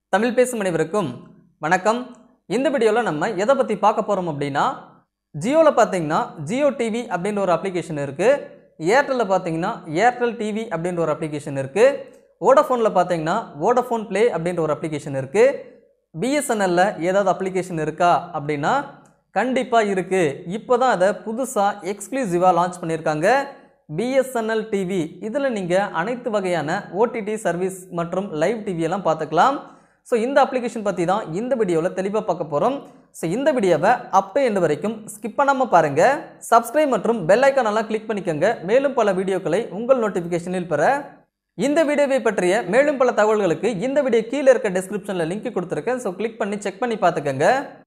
தமிழ் பேசும் அனைவருக்கும் வணக்கம் இந்த வீடியோவில் நம்ம எதை பற்றி பார்க்க போகிறோம் அப்படின்னா ஜியோவில் பார்த்தீங்கன்னா ஜியோ டிவி அப்படின்ற ஒரு அப்ளிகேஷன் இருக்குது ஏர்டெல்லில் பார்த்தீங்கன்னா ஏர்டெல் டிவி அப்படின்ற ஒரு அப்ளிகேஷன் இருக்குது வோடஃபோனில் பார்த்தீங்கன்னா வோடஃபோன் ப்ளே அப்படின்ற ஒரு அப்ளிகேஷன் இருக்குது பிஎஸ்என்எல்ல ஏதாவது அப்ளிகேஷன் இருக்கா அப்படின்னா கண்டிப்பாக இருக்குது இப்போ தான் அதை புதுசாக எக்ஸ்க்ளூசிவாக லான்ச் பண்ணியிருக்காங்க பிஎஸ்என்எல் டிவி இதில் நீங்கள் அனைத்து வகையான ஓடிடி சர்வீஸ் மற்றும் லைவ் டிவி எல்லாம் பார்த்துக்கலாம் ஸோ இந்த அப்ளிகேஷன் பற்றி தான் இந்த வீடியோவில் தெளிவாக பார்க்க போகிறோம் ஸோ இந்த வீடியோவை அப்போ எண்டு வரைக்கும் ஸ்கிப் பண்ணாமல் பாருங்கள் சப்ஸ்கிரைப் மற்றும் பெல் ஐக்கான் எல்லாம் கிளிக் பண்ணிக்கோங்க மேலும் பல வீடியோக்களை உங்கள் நோட்டிஃபிகேஷனில் பெற இந்த வீடியோவை பற்றிய மேலும் பல தகவல்களுக்கு இந்த வீடியோ கீழே இருக்க டிஸ்கிரிப்ஷனில் லிங்க் கொடுத்துருக்கேன் ஸோ கிளிக் பண்ணி செக் பண்ணி பார்த்துக்கோங்க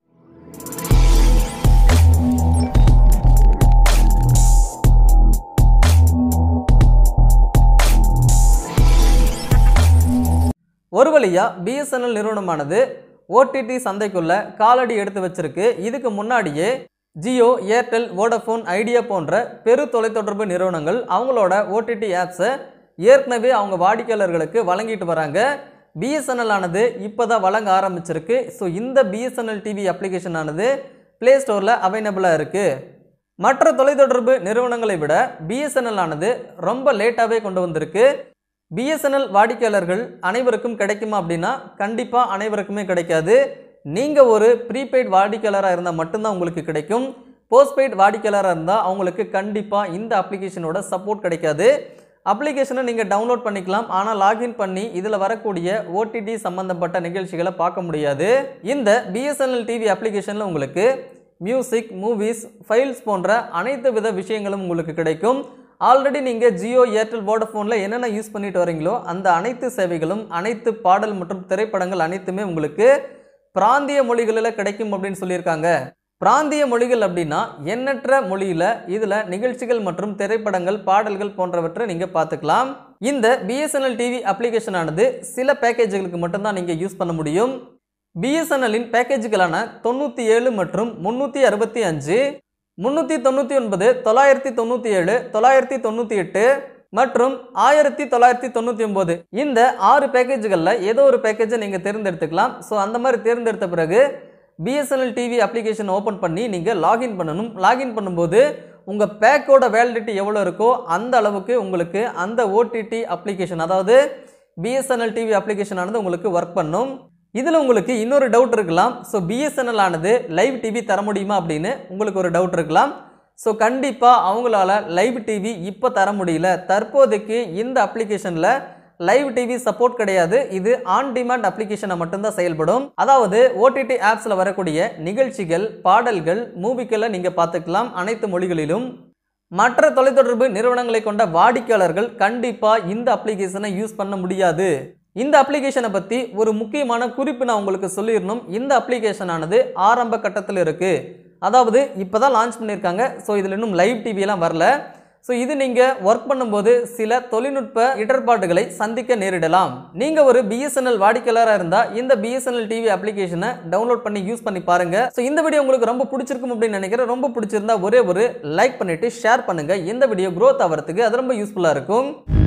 ஒரு வழியாக பிஎஸ்என்எல் நிறுவனமானது ஓடிடி சந்தைக்குள்ள காலடி எடுத்து வச்சிருக்கு இதுக்கு முன்னாடியே ஜியோ ஏர்டெல் வோடஃபோன் ஐடியா போன்ற பெரு தொலைத்தொடர்பு நிறுவனங்கள் அவங்களோட ஓடிடி ஆப்ஸை ஏற்கனவே அவங்க வாடிக்கையாளர்களுக்கு வழங்கிட்டு வராங்க பிஎஸ்என்எல் ஆனது இப்போ தான் வழங்க ஆரம்பிச்சிருக்கு ஸோ இந்த பிஎஸ்என்எல் டிவி அப்ளிகேஷன் ஆனது ப்ளே ஸ்டோரில் அவைலபிளாக இருக்குது மற்ற தொலைத்தொடர்பு நிறுவனங்களை விட பிஎஸ்என்எல் ஆனது ரொம்ப லேட்டாகவே கொண்டு வந்திருக்கு பிஎஸ்என்எல் வாடிக்கையாளர்கள் அனைவருக்கும் கிடைக்குமா அப்படின்னா கண்டிப்பாக அனைவருக்குமே கிடைக்காது நீங்கள் ஒரு ப்ரீபெய்ட் வாடிக்கையாளராக இருந்தால் மட்டும்தான் உங்களுக்கு கிடைக்கும் போஸ்ட்பெய்ட் வாடிக்கையாளராக இருந்தால் அவங்களுக்கு கண்டிப்பாக இந்த அப்ளிகேஷனோட சப்போர்ட் கிடைக்காது அப்ளிகேஷனை நீங்கள் டவுன்லோட் பண்ணிக்கலாம் ஆனால் லாகின் பண்ணி இதில் வரக்கூடிய ஓடிடி சம்பந்தப்பட்ட நிகழ்ச்சிகளை பார்க்க முடியாது இந்த பிஎஸ்என்எல் டிவி அப்ளிகேஷனில் உங்களுக்கு மியூசிக் மூவிஸ் ஃபைல்ஸ் போன்ற அனைத்து வித விஷயங்களும் உங்களுக்கு கிடைக்கும் ஆல்ரெடி நீங்கள் ஜியோ ஏர்டெல் வோடஃபோனில் என்னென்ன யூஸ் பண்ணிட்டு வரீங்களோ அந்த அனைத்து சேவைகளும் அனைத்து பாடல் மற்றும் திரைப்படங்கள் அனைத்துமே உங்களுக்கு பிராந்திய மொழிகளில் கிடைக்கும் அப்படின்னு சொல்லியிருக்காங்க பிராந்திய மொழிகள் அப்படின்னா எண்ணற்ற மொழியில் இதில் நிகழ்ச்சிகள் மற்றும் திரைப்படங்கள் பாடல்கள் போன்றவற்றை நீங்கள் பார்த்துக்கலாம் இந்த பிஎஸ்என்எல் டிவி அப்ளிகேஷன் ஆனது சில பேக்கேஜுகளுக்கு மட்டும்தான் நீங்கள் யூஸ் பண்ண முடியும் பிஎஸ்என்எல்லின் பேக்கேஜுகளான தொண்ணூற்றி ஏழு மற்றும் முந்நூற்றி அறுபத்தி அஞ்சு முந்நூற்றி தொண்ணூற்றி ஒன்பது தொள்ளாயிரத்தி தொண்ணூற்றி ஏழு தொள்ளாயிரத்தி தொண்ணூற்றி எட்டு மற்றும் ஆயிரத்தி தொள்ளாயிரத்தி தொண்ணூற்றி ஒம்பது இந்த ஆறு பேக்கேஜுகளில் ஏதோ ஒரு பேக்கேஜை நீங்கள் தேர்ந்தெடுத்துக்கலாம் ஸோ அந்த மாதிரி தேர்ந்தெடுத்த பிறகு பிஎஸ்என்எல் டிவி அப்ளிகேஷன் ஓப்பன் பண்ணி நீங்கள் லாகின் பண்ணணும் லாகின் பண்ணும்போது உங்கள் பேக்கோட வேலிடிட்டி எவ்வளோ இருக்கோ அந்த அளவுக்கு உங்களுக்கு அந்த ஓடிடி அப்ளிகேஷன் அதாவது பிஎஸ்என்எல் டிவி அப்ளிகேஷன் ஆனது உங்களுக்கு ஒர்க் பண்ணும் இதில் உங்களுக்கு இன்னொரு டவுட் இருக்கலாம் ஸோ பிஎஸ்என்எல் ஆனது லைவ் டிவி தர முடியுமா அப்படின்னு உங்களுக்கு ஒரு டவுட் இருக்கலாம் ஸோ கண்டிப்பாக அவங்களால லைவ் டிவி இப்போ தர முடியல தற்போதைக்கு இந்த அப்ளிகேஷனில் லைவ் டிவி சப்போர்ட் கிடையாது இது ஆன் டிமாண்ட் அப்ளிகேஷனை மட்டும்தான் செயல்படும் அதாவது ஓடிடி ஆப்ஸில் வரக்கூடிய நிகழ்ச்சிகள் பாடல்கள் மூவிக்களை நீங்கள் பார்த்துக்கலாம் அனைத்து மொழிகளிலும் மற்ற தொலைத்தொடர்பு நிறுவனங்களை கொண்ட வாடிக்கையாளர்கள் கண்டிப்பாக இந்த அப்ளிகேஷனை யூஸ் பண்ண முடியாது இந்த அப்ளிகேஷனை பற்றி ஒரு முக்கியமான குறிப்பு நான் உங்களுக்கு சொல்லிடணும் இந்த அப்ளிகேஷன் ஆனது ஆரம்ப கட்டத்தில் இருக்குது அதாவது இப்போ தான் லான்ச் பண்ணியிருக்காங்க ஸோ இதில் இன்னும் லைவ் டிவியெல்லாம் வரல ஸோ இது நீங்கள் ஒர்க் பண்ணும்போது சில தொழில்நுட்ப இடர்பாடுகளை சந்திக்க நேரிடலாம் நீங்கள் ஒரு பிஎஸ்என்எல் வாடிக்கையாளராக இருந்தால் இந்த பிஎஸ்என்எல் டிவி அப்ளிகேஷனை டவுன்லோட் பண்ணி யூஸ் பண்ணி பாருங்க ஸோ இந்த வீடியோ உங்களுக்கு ரொம்ப பிடிச்சிருக்கும் அப்படின்னு நினைக்கிறேன் ரொம்ப பிடிச்சிருந்தா ஒரே ஒரு லைக் பண்ணிட்டு ஷேர் பண்ணுங்க இந்த வீடியோ growth ஆகிறதுக்கு அது ரொம்ப யூஸ்ஃபுல்லாக இருக்கும்